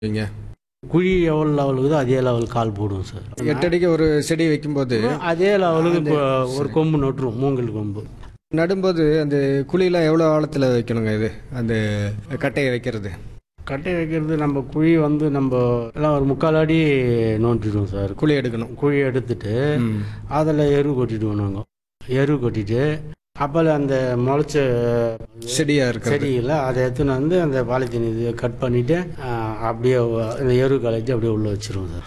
வைங்க குழி எவ்வளோ லெவலுக்குதோ அதே லெவல் கால் போடுவோம் சார் எட்டு அடிக்கு ஒரு செடி வைக்கும்போது அதே லெவலுக்கு இப்போ ஒரு கொம்பு நட்டுரும் மூங்கல் கொம்பு நடும்போது அந்த குழியெல்லாம் எவ்வளோ ஆழத்தில் வைக்கணுங்க இது அந்த கட்டையை வைக்கிறது கட்டை வைக்கிறது நம்ம குழி வந்து நம்ம எல்லாம் ஒரு முக்கால் அடி நோண்டிடுவோம் சார் குழி எடுக்கணும் குழி எடுத்துட்டு ம். அதில் எரு கொட்டிடுவோம் நாங்கள் எரு கொட்டிட்டு அப்போல அந்த முளைச்ச செடியா இருக்கிறது செடியில் அதை எடுத்துன்னு வந்து அந்த பாலித்தீன் இது கட் பண்ணிவிட்டு அப்படியே இந்த எரு கலைச்சி அப்படியே உள்ளே வச்சிருவோம் சார்